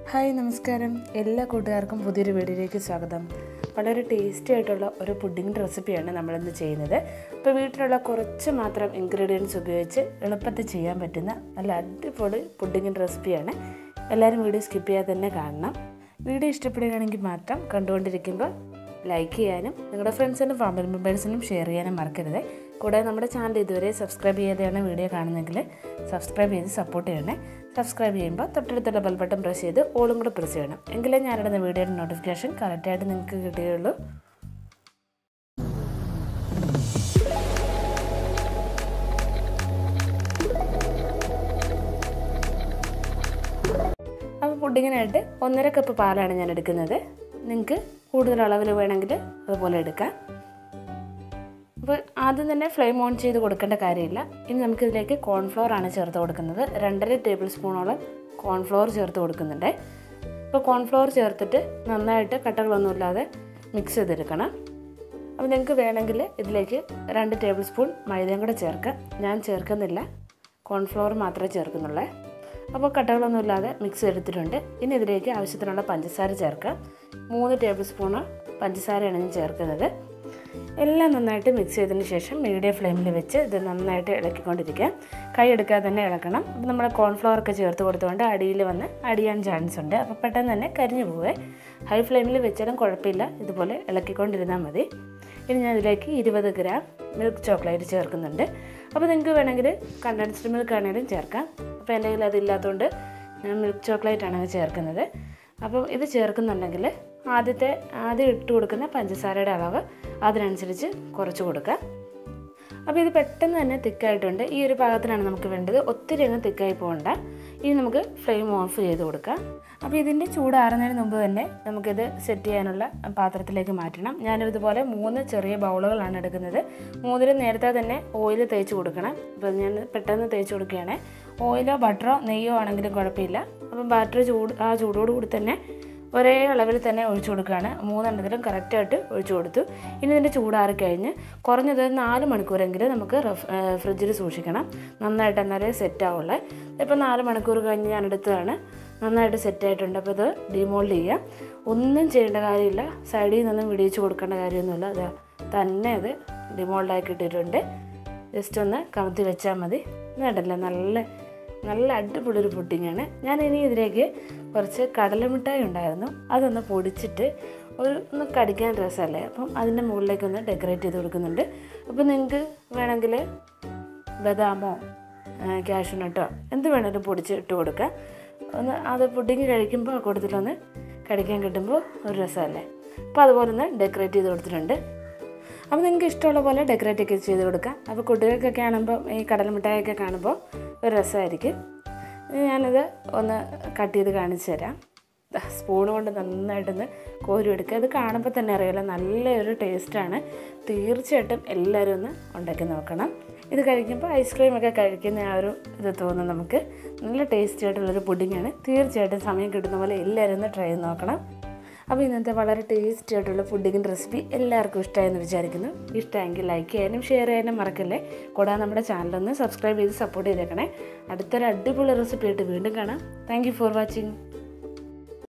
hi നമസ്കാരം എല്ലാ കൂട്ടുകാർക്കും പുതിയൊരു വീഡിയോയിലേക്ക് സ്വാഗതം വളരെ ടേസ്റ്റി ആയിട്ടുള്ള ഒരു പുഡിംഗ് റെസിപ്പിയാണ് നമ്മളിന്ന് ചെയ്യുന്നത് അപ്പോൾ വീട്ടിലുള്ള കുറച്ച് മാത്രം ഇൻഗ്രീഡിയൻസ് ഉപയോഗിച്ച് എളുപ്പത്തിൽ ചെയ്യാൻ പറ്റുന്ന നല്ല അടിപൊളി പുഡിങ്ങിൻ്റെ റെസിപ്പിയാണ് എല്ലാവരും വീഡിയോ സ്കിപ്പ് ചെയ്യാതെ തന്നെ കാണണം വീഡിയോ ഇഷ്ടപ്പെടുകയാണെങ്കിൽ മാത്രം കണ്ടുകൊണ്ടിരിക്കുമ്പോൾ ലൈക്ക് ചെയ്യാനും നിങ്ങളുടെ ഫ്രണ്ട്സിനും ഫാമിലി മെമ്പേഴ്സിനും ഷെയർ ചെയ്യാനും മറക്കരുത് കൂടാതെ നമ്മുടെ ചാനൽ ഇതുവരെ സബ്സ്ക്രൈബ് ചെയ്യാതെയാണ് വീഡിയോ കാണുന്നതെങ്കിൽ സബ്സ്ക്രൈബ് ചെയ്ത് സപ്പോർട്ട് ചെയ്യണേ സബ്സ്ക്രൈബ് ചെയ്യുമ്പോൾ തൊട്ടടുത്തുള്ള ബെൽ ബട്ടൺ പ്രസ് ചെയ്ത് ഓളും കൂടെ പ്രസ് ചെയ്യണം എങ്കിലേ ഞാനിടുന്ന വീഡിയോയുടെ നോട്ടിഫിക്കേഷൻ കറക്റ്റായിട്ട് നിങ്ങൾക്ക് കിട്ടുകയുള്ളൂ അപ്പോൾ പുഡിങ്ങിനായിട്ട് ഒന്നര കപ്പ് പാലാണ് ഞാൻ എടുക്കുന്നത് നിങ്ങൾക്ക് കൂടുതൽ അളവിൽ വേണമെങ്കിൽ അതുപോലെ എടുക്കാം അപ്പോൾ ആദ്യം തന്നെ ഫ്ലെയിം ഓൺ ചെയ്ത് കൊടുക്കേണ്ട കാര്യമില്ല ഇനി നമുക്കിതിലേക്ക് കോൺഫ്ലോർ ആണ് ചേർത്ത് കൊടുക്കുന്നത് രണ്ടര ടേബിൾ സ്പൂണോളം കോൺഫ്ലോർ ചേർത്ത് കൊടുക്കുന്നുണ്ട് അപ്പോൾ കോൺഫ്ലോർ ചേർത്തിട്ട് നന്നായിട്ട് കട്ടകളൊന്നുമില്ലാതെ മിക്സ് ചെയ്തെടുക്കണം അപ്പോൾ നിങ്ങൾക്ക് വേണമെങ്കിൽ ഇതിലേക്ക് രണ്ട് ടേബിൾ സ്പൂൺ മൈദയും കൂടെ ചേർക്കാം ഞാൻ ചേർക്കുന്നില്ല കോൺഫ്ലോർ മാത്രമേ ചേർക്കുന്നുള്ളൂ അപ്പോൾ കട്ടകളൊന്നുമില്ലാതെ മിക്സ് എടുത്തിട്ടുണ്ട് ഇനി ഇതിലേക്ക് ആവശ്യത്തിനുള്ള പഞ്ചസാര ചേർക്കാം മൂന്ന് ടേബിൾ സ്പൂണ് പഞ്ചസാരയാണ് ഞാൻ ചേർക്കുന്നത് എല്ലാം നന്നായിട്ട് മിക്സ് ചെയ്തതിന് ശേഷം മീഡിയം ഫ്ലെയിമിൽ വെച്ച് ഇത് നന്നായിട്ട് ഇളക്കിക്കൊണ്ടിരിക്കുക കൈ എടുക്കാതെ തന്നെ ഇളക്കണം അപ്പോൾ നമ്മൾ കോൺഫ്ലവർ ഒക്കെ ചേർത്ത് കൊടുത്തുകൊണ്ട് അടിയിൽ വന്ന് അടിയാൻ ചാൻസ് ഉണ്ട് അപ്പോൾ പെട്ടെന്ന് തന്നെ കരിഞ്ഞു പോവേ ഹൈ ഫ്ലെയിമിൽ വെച്ചാലും കുഴപ്പമില്ല ഇതുപോലെ ഇളക്കിക്കൊണ്ടിരുന്നാൽ മതി ഇനി ഞാൻ ഇതിലേക്ക് ഇരുപത് ഗ്രാം മിൽക്ക് ചോക്ലേറ്റ് ചേർക്കുന്നുണ്ട് അപ്പോൾ നിങ്ങൾക്ക് വേണമെങ്കിൽ കണ്ടൻസ്ഡ് മിൽക്ക് ആണെങ്കിലും ചേർക്കാം അപ്പോൾ എൻ്റെ കയ്യിൽ അതില്ലാത്തതുകൊണ്ട് ഞാൻ മിൽക്ക് ചോക്ലേറ്റ് ആണ് ചേർക്കുന്നത് അപ്പോൾ ഇത് ചേർക്കുന്നുണ്ടെങ്കിൽ ആദ്യത്തെ ആദ്യം ഇട്ട് കൊടുക്കുന്ന പഞ്ചസാരയുടെ അളവ് അതിനനുസരിച്ച് കുറച്ച് കൊടുക്കുക അപ്പോൾ ഇത് പെട്ടെന്ന് തന്നെ തിക്കായിട്ടുണ്ട് ഈ ഒരു പാകത്തിനാണ് നമുക്ക് വേണ്ടത് ഒത്തിരി അങ്ങ് തിക്കായി പോകണ്ട ഇനി നമുക്ക് ഫ്ലെയിം ഓഫ് ചെയ്ത് കൊടുക്കാം അപ്പോൾ ഇതിൻ്റെ ചൂടാറുന്നതിന് മുമ്പ് തന്നെ നമുക്കിത് സെറ്റ് ചെയ്യാനുള്ള പാത്രത്തിലേക്ക് മാറ്റണം ഞാനിതുപോലെ മൂന്ന് ചെറിയ ബൗളുകളാണ് എടുക്കുന്നത് മൂന്നിൽ നേരത്തെ തന്നെ ഓയിൽ തേച്ച് കൊടുക്കണം അപ്പോൾ ഞാൻ പെട്ടെന്ന് തേച്ച് കൊടുക്കുകയാണ് ഓയിലോ ബട്ടറോ നെയ്യോ ആണെങ്കിലും കുഴപ്പമില്ല അപ്പം ബാറ്റർ ചൂട് ആ ചൂടോട് കൂടി തന്നെ ഒരേ അളവിൽ തന്നെ ഒഴിച്ചു കൊടുക്കുകയാണ് മൂന്നെണ്ണത്തിലും കറക്റ്റായിട്ട് ഒഴിച്ചു കൊടുത്തു ഇനി ഇതിൻ്റെ ചൂടാറി കഴിഞ്ഞ് കുറഞ്ഞത് നാല് മണിക്കൂറെങ്കിലും നമുക്ക് ഫ്രിഡ്ജിൽ സൂക്ഷിക്കണം നന്നായിട്ട് എന്നാലേ സെറ്റ് ആവുള്ളൂ ഇപ്പോൾ നാല് മണിക്കൂർ കഴിഞ്ഞ് ഞാൻ എടുത്തതാണ് നന്നായിട്ട് സെറ്റ് ആയിട്ടുണ്ട് അപ്പോൾ ഇത് ഡിമോൾഡ് ചെയ്യാം ഒന്നും ചെയ്യേണ്ട കാര്യമില്ല സൈഡിൽ നിന്നും വിടിയിച്ച് കൊടുക്കേണ്ട കാര്യമൊന്നുമില്ല അത് തന്നെ അത് ഡിമോൾഡാക്കി ഇട്ടിട്ടുണ്ട് ജസ്റ്റ് ഒന്ന് കമത്തി വെച്ചാൽ മതി എന്നിട്ടല്ല നല്ല നല്ല അടിപൊളി ഒരു പുഡിങ്ങാണ് ഞാൻ ഇനി ഇതിലേക്ക് കുറച്ച് കടലമിഠായി ഉണ്ടായിരുന്നു അതൊന്ന് പൊടിച്ചിട്ട് ഒരു ഒന്ന് കടിക്കാൻ രസമല്ലേ അപ്പം അതിൻ്റെ മുകളിലേക്ക് ഒന്ന് ഡെക്കറേറ്റ് ചെയ്ത് കൊടുക്കുന്നുണ്ട് അപ്പോൾ നിങ്ങൾക്ക് വേണമെങ്കിൽ ബദാമോ ക്യാഷ്യൂനട്ടോ എന്ത് വേണമെങ്കിലും പൊടിച്ച് ഇട്ട് കൊടുക്കാം ഒന്ന് അത് പുഡിങ് കഴിക്കുമ്പോൾ കൊടുത്തിട്ടൊന്ന് കടിക്കാൻ കിട്ടുമ്പോൾ ഒരു രസമല്ലേ അപ്പോൾ അതുപോലെ ഒന്ന് ഡെക്കറേറ്റ് ചെയ്ത് കൊടുത്തിട്ടുണ്ട് അപ്പോൾ നിങ്ങൾക്ക് ഇഷ്ടമുള്ള പോലെ ഡെക്കറേറ്റ് ഒക്കെ ചെയ്ത് കൊടുക്കാം അപ്പോൾ കുട്ടികൾക്കൊക്കെ ആകുമ്പോൾ ഈ കടലമിഠായൊക്കെ കാണുമ്പോൾ ഒരു രസമായിരിക്കും ഞാനിത് ഒന്ന് കട്ട് ചെയ്ത് കാണിച്ചു തരാം സ്പൂൺ കൊണ്ട് നന്നായിട്ടൊന്ന് കോരി എടുക്കുക ഇത് കാണുമ്പോൾ തന്നെ അറിയാലോ നല്ലൊരു ടേസ്റ്റാണ് തീർച്ചയായിട്ടും എല്ലാവരും ഒന്ന് ഉണ്ടാക്കി നോക്കണം ഇത് കഴിക്കുമ്പോൾ ഐസ്ക്രീമൊക്കെ കഴിക്കുന്ന ആ ഒരു ഇത് തോന്നും നമുക്ക് നല്ല ടേസ്റ്റി ആയിട്ടുള്ളൊരു പുഡിങ്ങാണ് തീർച്ചയായിട്ടും സമയം കിട്ടുന്ന പോലെ എല്ലാവരും ഒന്ന് ട്രൈ ചെയ്ത് നോക്കണം അപ്പോൾ ഇന്നത്തെ വളരെ ടേസ്റ്റി ആയിട്ടുള്ള ഫുഡിങ്ങിൻ്റെ റെസിപ്പി എല്ലാവർക്കും ഇഷ്ടമായെന്ന് വിചാരിക്കുന്നു ഇഷ്ടമെങ്കിൽ ലൈക്ക് ചെയ്യാനും ഷെയർ ചെയ്യാനും മറക്കല്ലേ കൂടാതെ നമ്മുടെ ചാനലൊന്ന് സബ്സ്ക്രൈബ് ചെയ്ത് സപ്പോർട്ട് ചെയ്തേക്കണേ അടുത്തൊരു അടിപൊളി റെസിപ്പി ആയിട്ട് വീണ്ടും കാണാം താങ്ക് ഫോർ വാച്ചിങ്